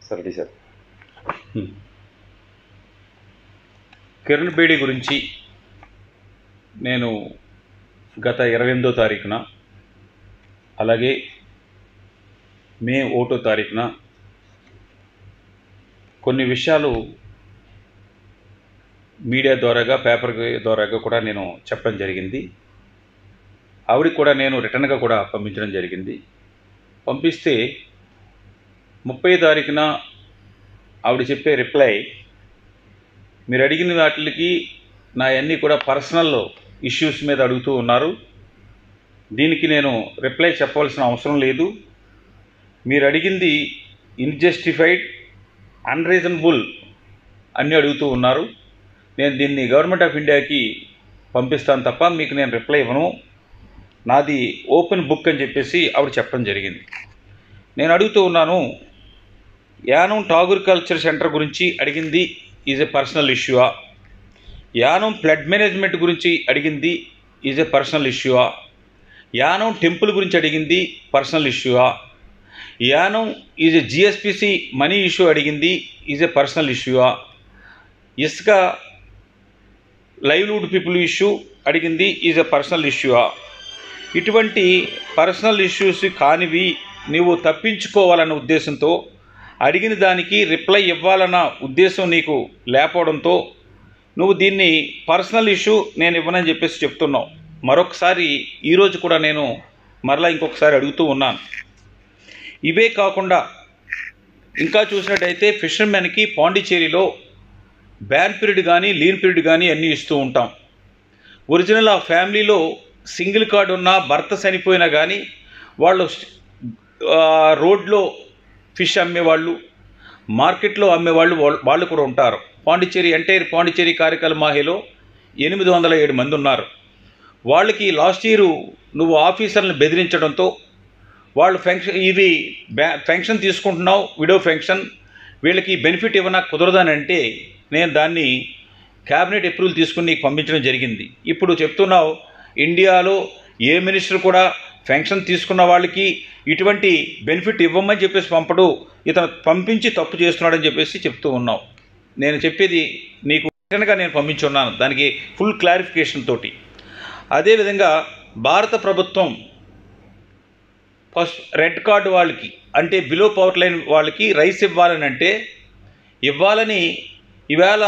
sir ready sir Kiran Bedi గురించి నేను గత ఇరవై ఎనిమిదో తారీఖున అలాగే మే ఒకటో తారీఖున కొన్ని విషయాలు మీడియా ద్వారాగా పేపర్ ద్వారాగా కూడా నేను చెప్పడం జరిగింది ఆవిడకి కూడా నేను రిటర్న్గా కూడా పంపించడం జరిగింది పంపిస్తే ముప్పై తారీఖున ఆవిడ చెప్పే రిప్లై మీరు అడిగిన వాటికి నా అన్నీ కూడా పర్సనల్ ఇష్యూస్ మీద అడుగుతూ ఉన్నారు దీనికి నేను రిప్లై చెప్పవలసిన అవసరం లేదు మీరు అడిగింది ఇన్జస్టిఫైడ్ అన్రీజనబుల్ అన్నీ అడుగుతూ ఉన్నారు నేను దీన్ని గవర్నమెంట్ ఆఫ్ ఇండియాకి పంపిస్తాను తప్ప మీకు నేను రిప్లై ఇవ్వను నాది ఓపెన్ బుక్ అని చెప్పేసి ఆవిడ చెప్పడం జరిగింది నేను అడుగుతూ ఉన్నాను యానం టాగూర్ కల్చర్ సెంటర్ గురించి అడిగింది ఈజ్ ఎ పర్సనల్ ఇష్యూవా యానం ఫ్లడ్ మేనేజ్మెంట్ గురించి అడిగింది ఈజ్ ఎ పర్సనల్ ఇష్యూవా యానం టెంపుల్ గురించి అడిగింది పర్సనల్ ఇష్యూవా Yanam is a GSPC money issue అడిగింది ఈజ్ ఎ పర్సనల్ ఇష్యూవా ఇసుక లైవ్లీవుడ్ పీపుల్ ఇష్యూ అడిగింది ఈజ్ ఎ పర్సనల్ ఇష్యూవా ఇటువంటి పర్సనల్ ఇష్యూస్ కానివి నీవు తప్పించుకోవాలన్న ఉద్దేశంతో అడిగిన దానికి రిప్లై ఇవ్వాలన్న ఉద్దేశం నీకు లేకపోవడంతో నువ్వు దీన్ని పర్సనల్ ఇష్యూ నేను ఇవ్వనని చెప్పేసి చెప్తున్నావు మరొకసారి ఈరోజు కూడా నేను మరలా ఇంకొకసారి అడుగుతూ ఉన్నాను ఇవే కాకుండా ఇంకా చూసినట్టయితే ఫిషర్మెన్కి పాండిచేరిలో బ్యాన్ పీరియడ్ కానీ లీన్ పీరియడ్ కానీ అన్నీ ఇస్తూ ఉంటాం ఒరిజినల్ ఆ ఫ్యామిలీలో సింగిల్ కార్డు ఉన్న భర్త చనిపోయినా కానీ వాళ్ళు ఆ, రోడ్లో ఫిష్ అమ్మేవాళ్ళు మార్కెట్లో అమ్మేవాళ్ళు వాళ్ళ- వాళ్ళు కూడా ఉంటారు పాండిచ్చేరి ఎంటైర్ పాండిచ్చేరి కార్యకాల మాహిలో ఎనిమిది వందల ఏడు మంది ఉన్నారు వాళ్ళకి లాస్ట్ ఇయర్ నువ్వు ఆఫీసర్లను బెదిరించడంతో వాళ్ళు ఫెన్షన్ ఇవి బ్యా ఫెన్షన్ తీసుకుంటున్నావు విడో ఫెన్షన్ వీళ్ళకి బెనిఫిట్ ఇవ్వనా కుదరదని అంటే నేను దాన్ని క్యాబినెట్ అప్రూవల్ తీసుకుని నీకు పంపించడం జరిగింది ఇప్పుడు చెప్తున్నావు ఇండియాలో ఏ మినిస్టర్ కూడా ఫెన్షన్ తీసుకున్న వాళ్ళకి ఇటువంటి బెనిఫిట్ ఇవ్వమని చెప్పేసి పంపడు ఇతను పంపించి తప్పు చేస్తున్నాడని చెప్పేసి చెప్తూ ఉన్నావు నేను చెప్పేది నీకు రిటర్న్గా నేను పంపించున్నాను దానికి ఫుల్ క్లారిఫికేషన్ తోటి అదేవిధంగా భారత ప్రభుత్వం ఫస్ట్ రెడ్ కార్డు వాళ్ళకి అంటే బిలో పవర్ లైన్ వాళ్ళకి రైస్ ఇవ్వాలని అంటే ఇవ్వాలని ఈవేళ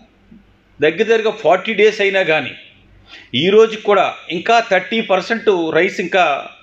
దగ్గర దగ్గరగా ఫార్టీ డేస్ అయినా కానీ ఈ రోజుకి కూడా ఇంకా థర్టీ పర్సెంట్ రైస్ ఇంకా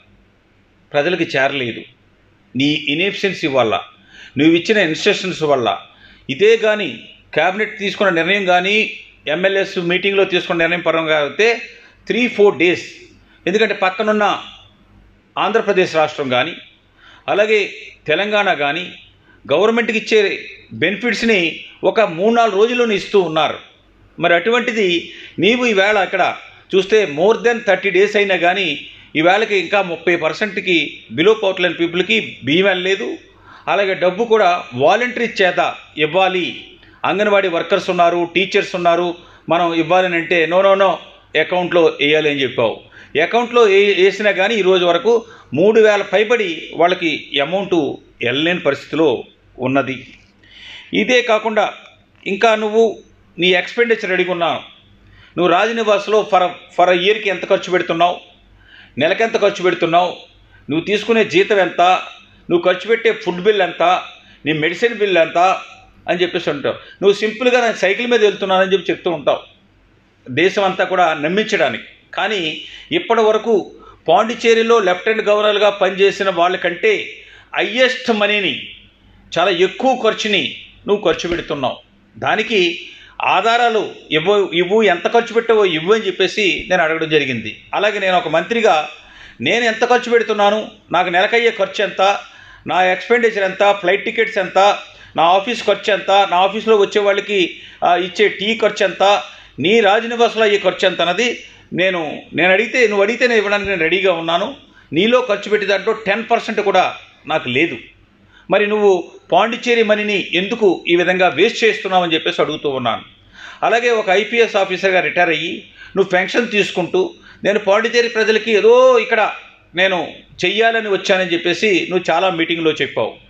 ప్రజలకు చేరలేదు నీ ఇన్ఎఫిషియన్సీ వల్ల నువ్వు ఇచ్చిన ఇన్స్ట్రక్షన్స్ వల్ల ఇదే కానీ క్యాబినెట్ తీసుకున్న నిర్ణయం కానీ ఎమ్మెల్యేస్ మీటింగ్లో తీసుకున్న నిర్ణయం పరంగా అయితే త్రీ ఫోర్ డేస్ ఎందుకంటే పక్కనున్న ఆంధ్రప్రదేశ్ రాష్ట్రం కానీ అలాగే తెలంగాణ కానీ గవర్నమెంట్కి ఇచ్చే బెనిఫిట్స్ని ఒక మూడు నాలుగు రోజుల్లోనే ఇస్తూ ఉన్నారు మరి అటువంటిది నీవు ఈవేళ అక్కడ చూస్తే మోర్ దెన్ థర్టీ డేస్ అయినా కానీ ఈవేళకి ఇంకా ముప్పై పర్సెంట్కి బిలో పవర్లైన్ పీపుల్కి బియ్యం వెళ్ళలేదు అలాగే డబ్బు కూడా వాలంటరీ చేత ఇవ్వాలి అంగన్వాడీ వర్కర్స్ ఉన్నారు టీచర్స్ ఉన్నారు మనం ఇవ్వాలని అంటే నో నో నో అకౌంట్లో వేయాలి అని చెప్పావు అకౌంట్లో ఏ వేసినా కానీ ఈరోజు వరకు మూడు వేల పైబడి వాళ్ళకి అమౌంట్ వెళ్ళలేని పరిస్థితిలో ఉన్నది ఇదే కాకుండా ఇంకా నువ్వు నీ ఎక్స్పెండిచర్ అడిగి ఉన్నావు నువ్వు రాజనివాస్లో ఫర్ ఫర్ ఇయర్కి ఎంత ఖర్చు పెడుతున్నావు నెలకెంత ఖర్చు పెడుతున్నావు నువ్వు తీసుకునే జీతం ఎంత నువ్వు ఖర్చు పెట్టే ఫుడ్ బిల్ ఎంత నీ మెడిసిన్ బిల్ ఎంత అని చెప్పేసి ఉంటావు నువ్వు సింపుల్గా నేను సైకిల్ మీద వెళ్తున్నానని చెప్పి చెప్తూ ఉంటావు దేశం అంతా కూడా నమ్మించడానికి కానీ ఇప్పటి వరకు పాండిచేరిలో లెఫ్టినెంట్ గవర్నర్గా పనిచేసిన వాళ్ళకంటే హయ్యెస్ట్ మనీని చాలా ఎక్కువ ఖర్చుని నువ్వు ఖర్చు పెడుతున్నావు దానికి ఆధారాలు ఇవ్వు ఇవ్వు ఎంత ఖర్చు పెట్టావో ఇవ్వు అని చెప్పేసి నేను అడగడం జరిగింది అలాగే నేను ఒక మంత్రిగా నేను ఎంత ఖర్చు పెడుతున్నాను నాకు నెలకయ్యే ఖర్చు ఎంత నా ఎక్స్పెండిచర్ ఎంత ఫ్లైట్ టికెట్స్ ఎంత నా ఆఫీస్ ఖర్చు ఎంత నా ఆఫీస్లో వచ్చే వాళ్ళకి ఆ, ఇచ్చే టీ ఖర్చు ఎంత నీ రాజనివాసంలో అయ్యే ఖర్చు ఎంత అన్నది నేను నేను అడిగితే నువ్వు అడిగితే నేను ఇవ్వడానికి నేను రెడీగా ఉన్నాను నీలో ఖర్చు పెట్టే దాంట్లో టెన్ పర్సెంట్ కూడా నాకు లేదు మరి నువ్వు పాండిచ్చేరి మనీని ఎందుకు ఈ విధంగా వేస్ట్ చేస్తున్నావు అని చెప్పేసి అడుగుతూ ఉన్నాను అలాగే ఒక ఐపీఎస్ ఆఫీసర్గా రిటైర్ అయ్యి నువ్వు పెన్షన్ తీసుకుంటూ నేను పాండిచేరి ప్రజలకి ఏదో ఇక్కడ నేను చెయ్యాలని వచ్చానని చెప్పేసి నువ్వు చాలా మీటింగ్లో చెప్పావు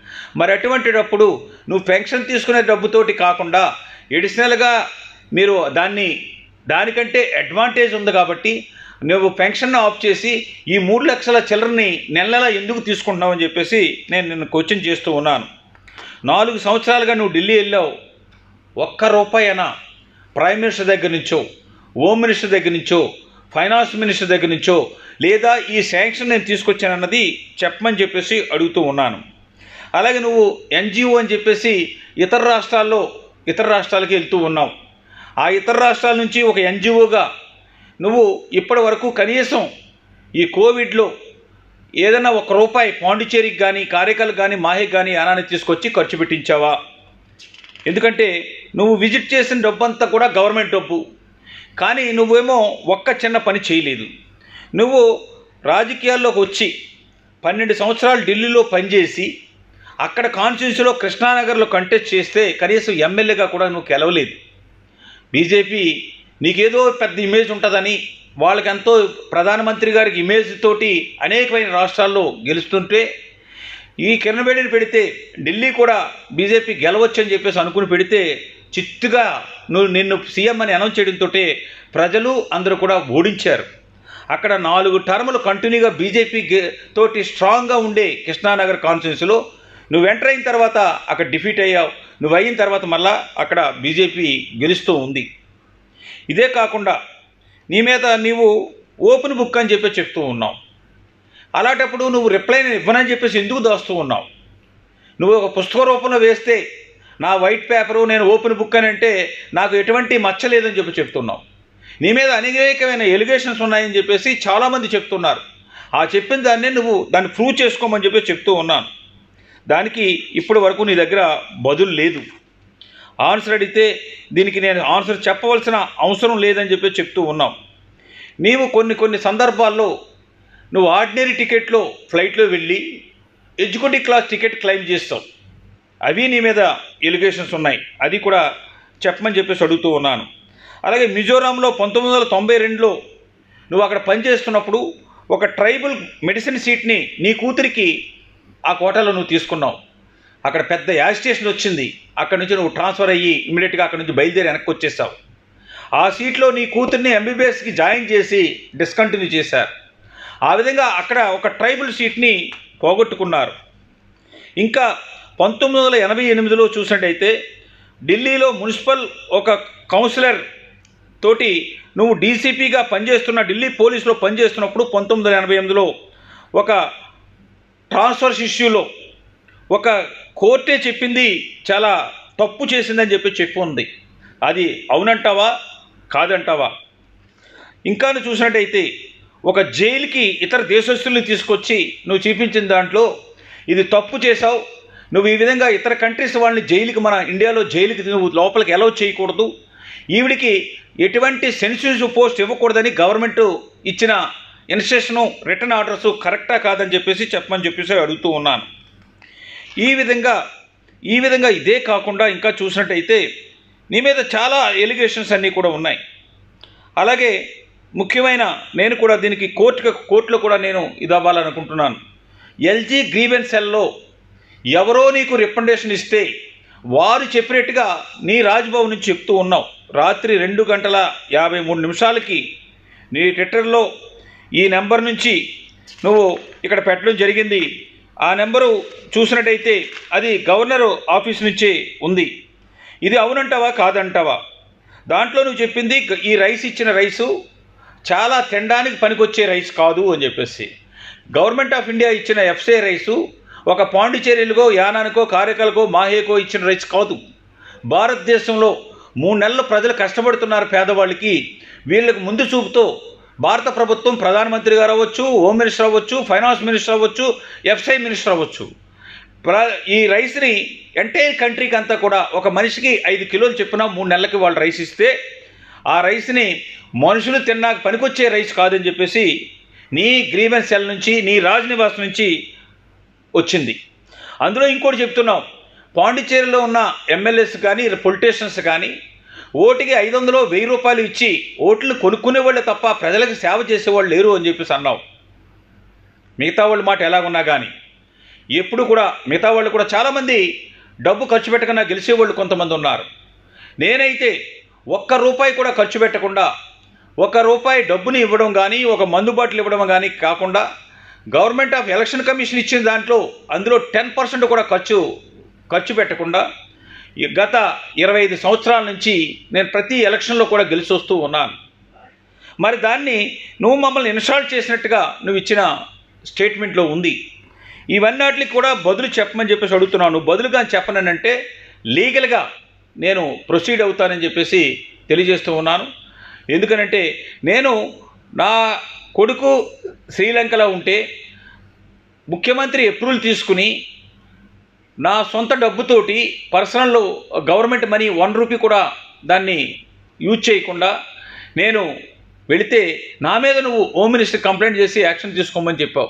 మరి అటువంటిటప్పుడు నువ్వు పెన్షన్ తీసుకునే డబ్బుతోటి కాకుండా ఎడిషనల్గా మీరు దాన్ని దానికంటే అడ్వాంటేజ్ ఉంది కాబట్టి నువ్వు పెన్షన్ ఆఫ్ చేసి ఈ మూడు లక్షల చిల్లరని నెల నెల ఎందుకు తీసుకుంటున్నావు అని చెప్పేసి నేను నిన్ను క్వశ్చన్ చేస్తూ ఉన్నాను నాలుగు సంవత్సరాలుగా నువ్వు ఢిల్లీ వెళ్ళావు ఒక్క రూపాయి అయినా ప్రైమ్ మినిస్టర్ దగ్గర నుంచో హోమ్ మినిస్టర్ దగ్గర నుంచో ఫైనాన్స్ మినిస్టర్ దగ్గర నుంచో లేదా ఈ శాంక్షన్ నేను తీసుకొచ్చానన్నది చెప్పమని చెప్పేసి అడుగుతూ ఉన్నాను అలాగే నువ్వు ఎన్జిఓ అని చెప్పేసి ఇతర రాష్ట్రాల్లో ఇతర రాష్ట్రాలకి వెళ్తూ ఉన్నావు ఆ ఇతర రాష్ట్రాల నుంచి ఒక ఎన్జిఓగా నువ్వు ఇప్పటి వరకు కనీసం ఈ కోవిడ్లో ఏదైనా ఒక రూపాయి పాండిచేరికి కానీ కారైకల్కి కానీ మాహేకి కానీ అనాన్ని తీసుకొచ్చి ఖర్చు పెట్టించావా ఎందుకంటే నువ్వు విజిట్ చేసిన డబ్బంతా కూడా గవర్నమెంట్ డబ్బు కానీ నువ్వేమో ఒక్క చిన్న పని చేయలేదు నువ్వు రాజకీయాల్లోకి వచ్చి పన్నెండు సంవత్సరాలు ఢిల్లీలో పనిచేసి అక్కడ కాన్స్టిట్యూన్సీలో కృష్ణానగర్లో కంటెస్ట్ చేస్తే కనీసం ఎమ్మెల్యేగా కూడా నువ్వు గెలవలేదు బీజేపీ నీకేదో పెద్ద ఇమేజ్ ఉంటుందని వాళ్ళకి ఎంతో ప్రధానమంత్రి గారికి ఇమేజ్ తోటి అనేకమైన రాష్ట్రాల్లో గెలుస్తుంటే ఈ కిరణ్ బేడిని పెడితే ఢిల్లీ కూడా బీజేపీ గెలవచ్చు అని చెప్పేసి అనుకుని పెడితే చిత్తుగా నువ్వు నిన్ను సీఎం అని అనౌన్స్ చేయడంతో ప్రజలు అందరూ కూడా ఓడించారు అక్కడ నాలుగు టర్ములు కంటిన్యూగా బీజేపీ గె- తోటి స్ట్రాంగ్గా ఉండే కృష్ణానగర్ కాన్స్టిట్యూన్సీలో నువ్వు ఎంటర్ అయిన తర్వాత అక్కడ డిఫీట్ అయ్యావు నువ్వు అయిన తర్వాత మళ్ళా అక్కడ బీజేపీ గెలుస్తూ ఉంది ఇదే కాకుండా నీ మీద నీవు ఓపెన్ బుక్ అని చెప్పి చెప్తూ ఉన్నావు అలాంటప్పుడు నువ్వు రిప్లై ఇవ్వనని చెప్పేసి ఎందుకు దాస్తూ ఉన్నావు నువ్వు ఒక పుస్తక రూపంలో వేస్తే నా వైట్ పేపరు నేను ఓపెన్ బుక్ అని అంటే నాకు ఎటువంటి మచ్చ లేదని చెప్పి చెప్తున్నావు నీ మీద అనేకమైన ఎలిగేషన్స్ ఉన్నాయని చెప్పేసి చాలామంది చెప్తున్నారు ఆ చెప్పిన దాన్నే నువ్వు దాన్ని ప్రూవ్ చేసుకోమని చెప్పి చెప్తూ ఉన్నాను దానికి ఇప్పటి వరకు నీ దగ్గర బదులు లేదు ఆన్సర్ అడిగితే దీనికి నేను ఆన్సర్ చెప్పవలసిన అవసరం లేదని చెప్పి చెప్తూ ఉన్నాం నీవు కొన్ని కొన్ని సందర్భాల్లో నువ్వు ఆర్డినరీ టికెట్లో ఫ్లైట్లో వెళ్ళి ఎగ్జిక్యూటివ్ క్లాస్ టికెట్ క్లెయిమ్ చేస్తావు అవి నీ మీద ఎలిగేషన్స్ ఉన్నాయి అది కూడా చెప్పమని చెప్పేసి అడుగుతూ ఉన్నాను అలాగే మిజోరాంలో పంతొమ్మిది వందల తొంభై రెండులో నువ్వు అక్కడ పనిచేస్తున్నప్పుడు ఒక ట్రైబల్ మెడిసిన్ సీట్ని నీ కూతురికి ఆ కోటాలో నువ్వు తీసుకున్నావు అక్కడ పెద్ద యాజిటేషన్ వచ్చింది అక్కడ నుంచి నువ్వు ట్రాన్స్ఫర్ అయ్యి ఇమీడియట్గా అక్కడ నుంచి బయలుదేరి వెనక్కి వచ్చేసావు ఆ సీట్లో నీ కూతుర్ని ఎంబీబీఎస్కి జాయిన్ చేసి డిస్కంటిన్యూ చేశారు ఆ విధంగా అక్కడ ఒక ట్రైబల్ సీట్ని పోగొట్టుకున్నారు ఇంకా పంతొమ్మిది వందల ఎనభై ఎనిమిదిలో చూసినట్టయితే ఢిల్లీలో మున్సిపల్ ఒక కౌన్సిలర్ తోటి నువ్వు డీసీపీగా పనిచేస్తున్న ఢిల్లీ పోలీసులో పనిచేస్తున్నప్పుడు పంతొమ్మిది వందల ఎనభై ఎనిమిదిలో ఒక ట్రాన్స్ఫర్స్ ఇష్యూలో ఒక కోర్టే చెప్పింది చాలా తప్పు చేసిందని చెప్పి చెప్పి ఉంది అది అవునంటావా కాదంటావా ఇంకా నువ్వు చూసినట్టయితే ఒక జైలుకి ఇతర దేశస్తుల్ని తీసుకొచ్చి నువ్వు చూపించిన దాంట్లో ఇది తప్పు చేసావు నువ్వు ఈ విధంగా ఇతర కంట్రీస్ వాళ్ళని జైలుకి మన ఇండియాలో జైలుకి నువ్వు లోపలికి అలౌ చేయకూడదు ఈవిడికి ఎటువంటి సెన్సిటివ్ పోస్ట్ ఇవ్వకూడదని గవర్నమెంట్ ఇచ్చిన ఇన్స్ట్రక్షను రిటర్న్ ఆర్డర్స్ కరెక్టా కాదని చెప్పేసి చెప్పమని చెప్పేసి అడుగుతూ ఉన్నాను ఈ విధంగా ఈ విధంగా ఇదే కాకుండా ఇంకా చూసినట్టయితే నీ మీద చాలా ఎలిగేషన్స్ అన్నీ కూడా ఉన్నాయి అలాగే ముఖ్యమైన నేను కూడా దీనికి కోర్టు కోర్టులో కూడా నేను ఇది అవ్వాలనుకుంటున్నాను ఎల్జీ గ్రీవెన్స్ సెల్లో ఎవరో నీకు రికమెండేషన్ ఇస్తే వారు చెప్పినట్టుగా నీ రాజ్భవన్ నుంచి చెప్తూ ఉన్నావు రాత్రి రెండు గంటల యాభై మూడు నిమిషాలకి నీ ట్విట్టర్లో ఈ నెంబర్ నుంచి నువ్వు ఇక్కడ పెట్టడం జరిగింది ఆ నెంబరు చూసినట్టయితే అది గవర్నర్ ఆఫీస్ నుంచే ఉంది ఇది అవునంటావా కాదంటావా దాంట్లో నువ్వు చెప్పింది గ- ఈ రైస్ ఇచ్చిన రైసు చాలా తినడానికి పనికొచ్చే రైస్ కాదు అని చెప్పేసి గవర్నమెంట్ ఆఫ్ ఇండియా ఇచ్చిన ఎఫ్సే రైసు ఒక పాండిచేరిలకో యానానికో కారికలకో మాహేకో ఇచ్చిన రైస్ కాదు భారతదేశంలో మూడు నెలలు ప్రజలు కష్టపడుతున్నారు పేదవాళ్ళకి వీళ్ళకి ముందు చూపుతో భారత ప్రభుత్వం ప్రధానమంత్రి గారు అవ్వచ్చు హోమ్ మినిస్టర్ అవ్వచ్చు ఫైనాన్స్ మినిస్టర్ అవ్వచ్చు ఎఫ్సై మినిస్టర్ అవ్వచ్చు ప్ర ఈ రైస్ని ఎంటైర్ కంట్రీకి అంతా కూడా ఒక మనిషికి ఐదు కిలోలు చెప్పిన మూడు నెలలకి వాళ్ళు రైస్ ఇస్తే ఆ రైస్ని మనుషులు తిన్నాక పనికొచ్చే రైస్ కాదని చెప్పేసి నీ గ్రీవెన్స్ సెల్ నుంచి నీ రాజ్ నివాస్ నుంచి వచ్చింది అందులో ఇంకోటి చెప్తున్నాం పాండిచ్చేరిలో ఉన్న ఎమ్మెల్యేస్ కానీ పొలిటీషియన్స్ కానీ ఓటుకి ఐదు వందలు వెయ్యి రూపాయలు ఇచ్చి ఓట్లు కొనుక్కునే వాళ్ళే తప్ప ప్రజలకు సేవ చేసేవాళ్ళు లేరు అని చెప్పేసి అన్నావు మిగతా వాళ్ళ మాట ఎలాగున్నా కానీ ఎప్పుడు కూడా మిగతా వాళ్ళు కూడా చాలామంది డబ్బు ఖర్చు పెట్టకుండా గెలిచేవాళ్ళు కొంతమంది ఉన్నారు నేనైతే ఒక్క రూపాయి కూడా ఖర్చు పెట్టకుండా ఒక రూపాయి డబ్బుని ఇవ్వడం కానీ ఒక మందు బాటిల్ ఇవ్వడం కానీ కాకుండా గవర్నమెంట్ ఆఫ్ ఎలక్షన్ కమిషన్ ఇచ్చిన దాంట్లో అందులో టెన్ పర్సెంట్ కూడా ఖర్చు ఖర్చు పెట్టకుండా ఈ గత ఇరవై ఐదు సంవత్సరాల నుంచి నేను ప్రతి ఎలక్షన్లో కూడా గెలిచి వస్తూ ఉన్నాను మరి దాన్ని నువ్వు మమ్మల్ని ఇన్స్టాల్ చేసినట్టుగా నువ్వు ఇచ్చిన స్టేట్మెంట్లో ఉంది ఇవన్నిటికి కూడా బదులు చెప్పమని చెప్పేసి అడుగుతున్నాను బదులుగా చెప్పనంటే లీగల్గా నేను ప్రొసీడ్ అవుతానని చెప్పేసి తెలియజేస్తూ ఉన్నాను ఎందుకనంటే నేను నా కొడుకు శ్రీలంకలో ఉంటే ముఖ్యమంత్రి అప్రూవల్ తీసుకుని నా సొంత డబ్బుతోటి personal government money one rupee కూడా దాన్ని యూజ్ చేయకుండా నేను వెళితే నా మీద నువ్వు హోమ్ మినిస్టర్ కంప్లైంట్ చేసి యాక్షన్ తీసుకోమని చెప్పావు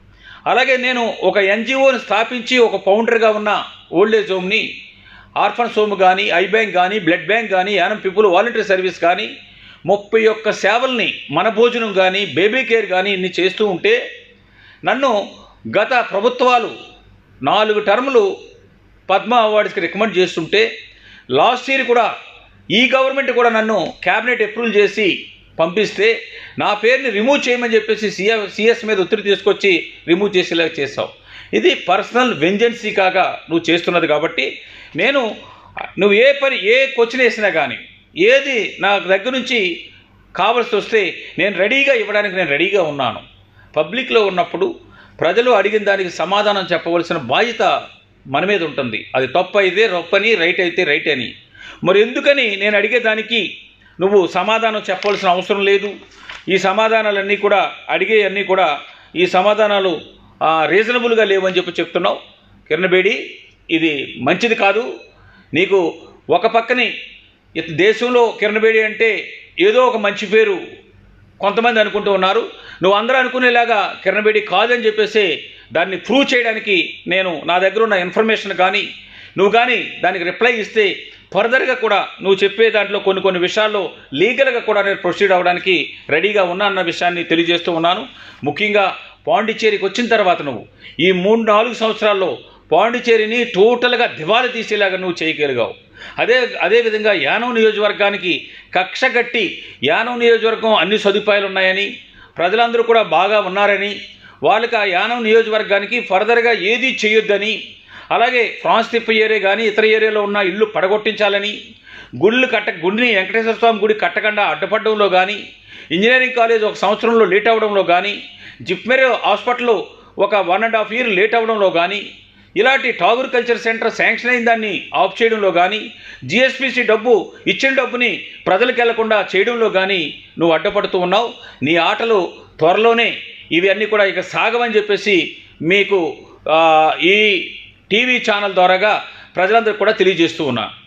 అలాగే నేను ఒక ఎన్జిఓని స్థాపించి ఒక ఫౌండర్గా ఉన్న ఓల్డ్ ఏజ్ హోమ్ని ఆర్ఫన్స్ హోమ్ కానీ ఐ బ్యాంక్ కానీ బ్లడ్ బ్యాంక్ కానీ యానం పీపుల్ వాలంటరీ సర్వీస్ కానీ ముప్పై ఒక్క సేవల్ని మన భోజనం కానీ బేబీ కేర్ కానీ ఇన్ని చేస్తూ ఉంటే నన్ను గత ప్రభుత్వాలు నాలుగు టర్ములు పద్మ అవార్డ్స్కి రికమెండ్ చేస్తుంటే లాస్ట్ ఇయర్ కూడా ఈ గవర్నమెంట్ కూడా నన్ను క్యాబినెట్ అప్రూవల్ చేసి పంపిస్తే నా పేరుని రిమూవ్ చేయమని చెప్పేసి సిఎ సిఎస్ మీద ఒత్తిడి తీసుకొచ్చి రిమూవ్ చేసేలా చేసావు ఇది పర్సనల్ వెంజెన్సీ కాగా నువ్వు చేస్తున్నది కాబట్టి నేను నువ్వు ఏ పని ఏ క్వశ్చన్ వేసినా కానీ ఏది నా దగ్గర నుంచి కావాల్సి వస్తే నేను రెడీగా ఇవ్వడానికి నేను రెడీగా ఉన్నాను పబ్లిక్లో ఉన్నప్పుడు ప్రజలు అడిగిన దానికి సమాధానం చెప్పవలసిన బాధ్యత మన మీద ఉంటుంది అది తప్పు అయితే తప్పని రైట్ అయితే రైట్ అని మరి ఎందుకని నేను అడిగేదానికి నువ్వు సమాధానం చెప్పవలసిన అవసరం లేదు ఈ సమాధానాలన్నీ కూడా అడిగేవన్నీ కూడా ఈ సమాధానాలు రీజనబుల్గా లేవని చెప్పి చెప్తున్నావు కిరణ్ బేడి ఇది మంచిది కాదు నీకు ఒక పక్కని ఇత- దేశంలో కిరణ్ బేడి అంటే ఏదో ఒక మంచి పేరు కొంతమంది అనుకుంటూ ఉన్నారు నువ్వు అందరూ అనుకునేలాగా కిరణ్ బేడి కాదని చెప్పేసి దాన్ని ప్రూవ్ చేయడానికి నేను నా దగ్గర ఉన్న ఇన్ఫర్మేషన్ కానీ నువ్వు కానీ దానికి రిప్లై ఇస్తే ఫర్దర్గా కూడా నువ్వు చెప్పే దాంట్లో కొన్ని కొన్ని విషయాల్లో లీగల్గా కూడా నేను ప్రొసీడ్ అవ్వడానికి రెడీగా ఉన్నా అన్న విషయాన్ని తెలియజేస్తూ ఉన్నాను ముఖ్యంగా పాండిచ్చేరికి వచ్చిన తర్వాత నువ్వు ఈ మూడు నాలుగు సంవత్సరాల్లో పాండిచ్చేరిని టోటల్గా దివాలా తీసేలాగా నువ్వు చేయగలిగావు అదే అదేవిధంగా యానం నియోజకవర్గానికి కక్ష కట్టి యానం నియోజకవర్గం అన్ని సదుపాయాలు ఉన్నాయని ప్రజలందరూ కూడా బాగా ఉన్నారని వాళ్ళకి ఆ యానం నియోజకవర్గానికి ఫర్దర్గా ఏది చేయొద్దని అలాగే ఫ్రాన్స్ తిప్ప ఏరియా కానీ ఇతర ఏరియాలో ఉన్న ఇల్లు పడగొట్టించాలని గుళ్ళు కట్ట గుడిని వెంకటేశ్వర స్వామి గుడి కట్టకుండా అడ్డపడడంలో కానీ ఇంజనీరింగ్ కాలేజ్ ఒక సంవత్సరంలో లేట్ అవ్వడంలో కానీ జిప్మెర్ హాస్పిటల్ ఒక one and half year late అవ్వడంలో కానీ ఇలాంటి టాగూర్ కల్చర్ సెంటర్ శాంక్షన్ అయిన దాన్ని ఆఫ్ చేయడంలో కానీ జిఎస్పిసి డబ్బు ఇచ్చిన డబ్బుని ప్రజలకు వెళ్లకుండా చేయడంలో కానీ నువ్వు అడ్డపడుతూ ఉన్నావు నీ ఆటలు త్వరలోనే ఇవి అన్నీ కూడా ఇక సాగవని చెప్పేసి మీకు ఆ, ఈ టీవీ ఛానల్ ద్వారాగా ప్రజలందరికీ కూడా తెలియజేస్తూ ఉన్నా